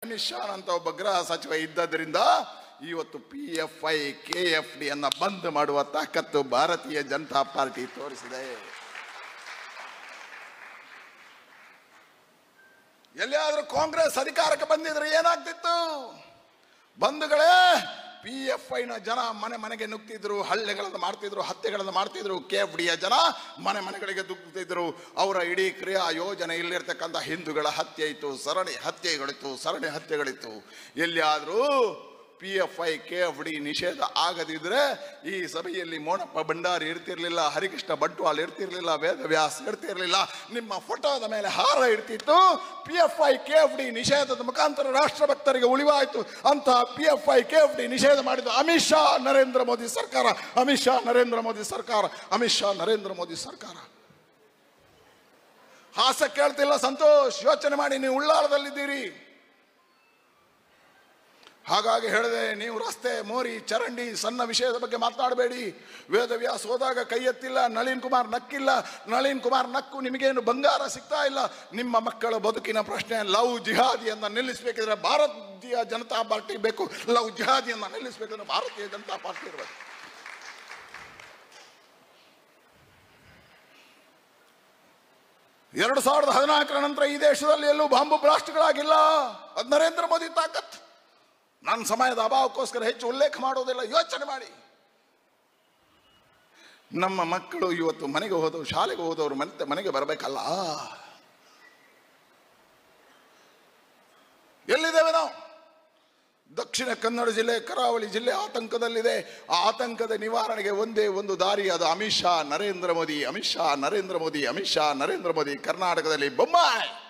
ಅಮಿತ್ ಶಾ ಅಂತ ಒಬ್ಬ ಗೃಹ ಸಚಿವ ಇದ್ದದ್ರಿಂದ ಇವತ್ತು P F I K F D ಅನ್ನ ಬಂದ್ ಮಾಡುವ ತಾಕತ್ತು ಭಾರತೀಯ ಜನತಾ ಪಾರ್ಟಿ ತೋರಿಸಿದೆ ಎಲ್ಲಿಯಾದ್ರೂ ಕಾಂಗ್ರೆಸ್ ಅಧಿಕಾರಕ್ಕೆ ಬಂದಿದ್ರೆ ಏನಾಗ್ತಿತ್ತು ಬಂಧುಗಳೇ ಪಿ ಎಫ್ ಐನ ಜನ ಮನೆ ಮನೆಗೆ ನುಗ್ತಿದ್ರು ಹಳ್ಳಿಗಳನ್ನು ಮಾಡ್ತಿದ್ರು ಹತ್ಯೆಗಳನ್ನು ಮಾಡ್ತಿದ್ರು ಕೆ ಎಫ್ ಡಿಯ ಜನ ಮನೆ ಮನೆಗಳಿಗೆ ನುಗ್ತಿದ್ರು ಅವರ ಇಡೀ ಕ್ರಿಯಾ ಯೋಜನೆ ಇಲ್ಲಿರ್ತಕ್ಕಂಥ ಹಿಂದೂಗಳ ಹತ್ಯೆ ಇತ್ತು ಸರಣಿ ಹತ್ಯೆಗಳಿತ್ತು ಸರಣಿ ಹತ್ಯೆಗಳಿತ್ತು ಎಲ್ಲಿಯಾದರೂ P F I K F D ನಿಷೇಧ ಆಗದಿದ್ರೆ ಈ ಸಭೆಯಲ್ಲಿ ಮೋನಪ್ಪ ಭಂಡಾರಿ ಇರ್ತಿರ್ಲಿಲ್ಲ ಹರಿಕೃಷ್ಣ ಬಂಟ್ವಾಲ್ ಇರ್ತಿರ್ಲಿಲ್ಲ ವೇದವ್ಯಾಸ್ ಇರ್ತಿರ್ಲಿಲ್ಲ ನಿಮ್ಮ ಫೋಟೋದ ಮೇಲೆ ಹಾರ ಇರ್ತಿತ್ತು P F I K F D ನಿಷೇಧದ ಮುಖಾಂತರ ರಾಷ್ಟ್ರಭಕ್ತರಿಗೆ ಉಳಿವಾಯಿತು ಅಂತ P F I K F D ನಿಷೇಧ ಮಾಡಿದ ಅಮಿತ್ ಶಾ ನರೇಂದ್ರ ಮೋದಿ ಸರ್ಕಾರ ಅಮಿತ್ ಶಾ ನರೇಂದ್ರ ಮೋದಿ ಸರ್ಕಾರ ಅಮಿತ್ ಶಾ ನರೇಂದ್ರ ಮೋದಿ ಸರ್ಕಾರ ಹಾಸ ಕೇಳ್ತಿಲ್ಲ ಸಂತೋಷ್ ಯೋಚನೆ ಮಾಡಿ ನೀವು ಉಳ್ಳಾಳದಲ್ಲಿದ್ದೀರಿ ಹಾಗಾಗಿ ಹೇಳಿದೆ ನೀವು ರಸ್ತೆ ಮೋರಿ ಚರಂಡಿ ಸಣ್ಣ ವಿಷಯದ ಬಗ್ಗೆ ಮಾತನಾಡಬೇಡಿ ವೇದವ್ಯಾಸ್ ಹೋದಾಗ ಕೈ ಎತ್ತಿಲ್ಲ ನಳಿನ್ ಕುಮಾರ್ ನಕ್ಕಿಲ್ಲ ನಳಿನ್ ಕುಮಾರ್ ನಕ್ಕು ನಿಮಗೇನು ಬಂಗಾರ ಸಿಗ್ತಾ ಇಲ್ಲ ನಿಮ್ಮ ಮಕ್ಕಳ ಬದುಕಿನ ಪ್ರಶ್ನೆ ಲವ್ ಜಿಹಾದಿಯನ್ನ ನಿಲ್ಲಿಸಬೇಕಿದ್ರೆ ಭಾರತೀಯ ಜನತಾ ಪಾರ್ಟಿ ಬೇಕು ಲವ್ ಜಿಹಾದಿಯನ್ನ ನಿಲ್ಲಿಸಬೇಕಿದ್ರೆ ಭಾರತೀಯ ಜನತಾ ಪಾರ್ಟಿ ಇರಬೇಕು ಎರಡು ಸಾವಿರದ ಹದಿನಾಲ್ಕರ ನಂತರ ಈ ದೇಶದಲ್ಲಿ ಎಲ್ಲೂ ಬಾಂಬು ಬ್ಲಾಸ್ಟ್ಗಳಾಗಿಲ್ಲ ಅದು ನರೇಂದ್ರ ಮೋದಿ ತಾಕತ್ ನನ್ನ ಸಮಯದ ಅಭಾವಕ್ಕೋಸ್ಕರ ಹೆಚ್ಚು ಉಲ್ಲೇಖ ಮಾಡೋದಿಲ್ಲ ಯೋಚನೆ ಮಾಡಿ ನಮ್ಮ ಮಕ್ಕಳು ಇವತ್ತು ಮನೆಗೆ ಹೋದವು ಶಾಲೆಗೆ ಹೋದವರು ಮತ್ತೆ ಮನೆಗೆ ಬರಬೇಕಲ್ಲ ಎಲ್ಲಿದ್ದೇವೆ ನಾವು ದಕ್ಷಿಣ ಕನ್ನಡ ಜಿಲ್ಲೆ ಕರಾವಳಿ ಜಿಲ್ಲೆ ಆತಂಕದಲ್ಲಿದೆ ಆ ಆತಂಕದ ನಿವಾರಣೆಗೆ ಒಂದೇ ಒಂದು ದಾರಿ ಅದು ಅಮಿತ್ ಶಾ ನರೇಂದ್ರ ಮೋದಿ ಅಮಿತ್ ಶಾ ನರೇಂದ್ರ ಮೋದಿ ಅಮಿತ್ ಶಾ ನರೇಂದ್ರ ಮೋದಿ ಕರ್ನಾಟಕದಲ್ಲಿ ಬೊಮ್ಮಾಯಿ